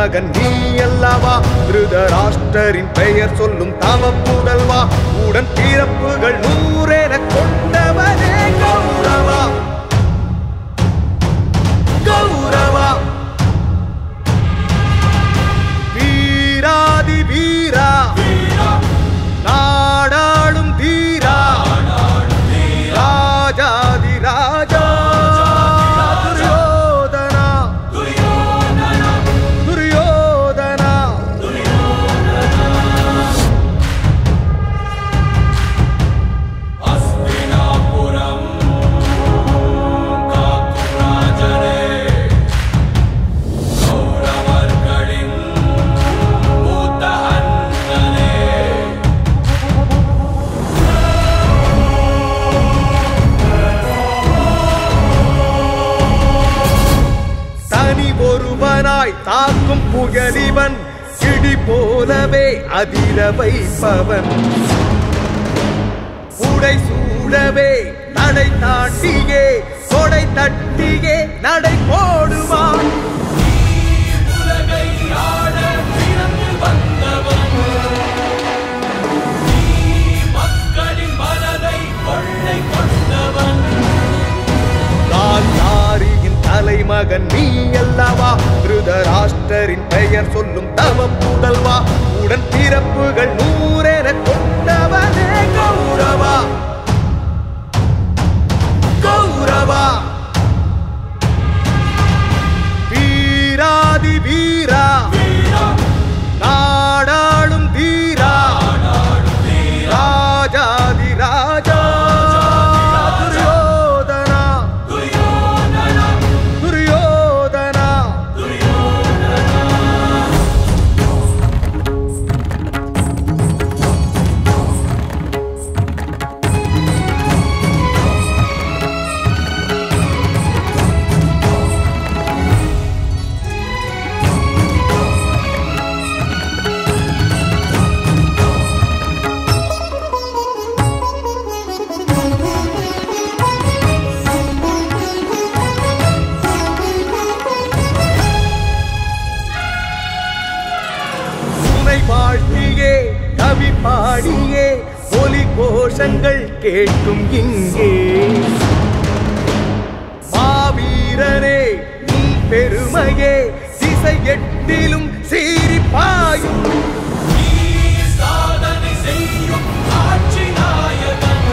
தலைமகன் நீ அல்லவா திருதராஷ்டரின் பெயர் சொல்லும் தவ புதல்வா உடன் பிறப்புகள் நூறென கொண்டவனே கௌரவா கௌரவா வீராதி வீரா நாடாளும் தீரா ராஜாதி ராஜா துரியோதனா துரியோதனா அஸ்தினாபுரம் காக்கும் ராஜனே கௌரவர்களின் மூத்த அண்ணனே தனி ஒருவனாய் தாக்கும் புகழிவன் இடி போலவே அதிர வைப்பவன் உடை சூடவே நடை தாண்டியே கொடை தட்டியே நடை போடுவான் உலகை ஆள பிறந்து வந்தவன் நீ மக்களின் மனதை கொள்ளை கொண்டவன் காந்தாரியின் தலைமகன் நீ அல்லவா திருதராஷ்டரின் பெயர் சொல்லும் தவம் புதல்வா உடன் பிறப்புகள் நூறென கொண்டவனே கௌரவா கௌரவா வீராதி வீரா நாடாளும் தீரா ராஜாதி ராஜா துரியோதனா துரியோதனா துணை வாழ்த்தியே கவி பாடியே ஒலி கோஷங்கள் கேட்கும் இங்கே மாவீரனே உன் பெருமையே திசை எட்டிலும் சீறி பாயும் நீ சாதனை செய்யும் ஆட்சி நாயகன்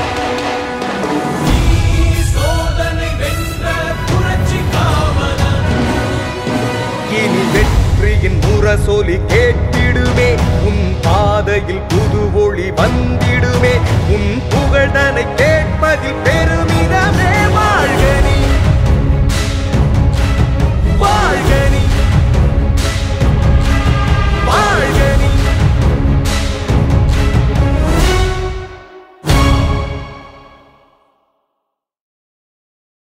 நீ சோதனை வென்ற புரட்சி காவலன் இனி வெற்றியின் முரசொலி கேட்டிடுமே உன் பாதையில் புது ஒளி வந்திடுமே உன் புகழனை கேட்பதில் பே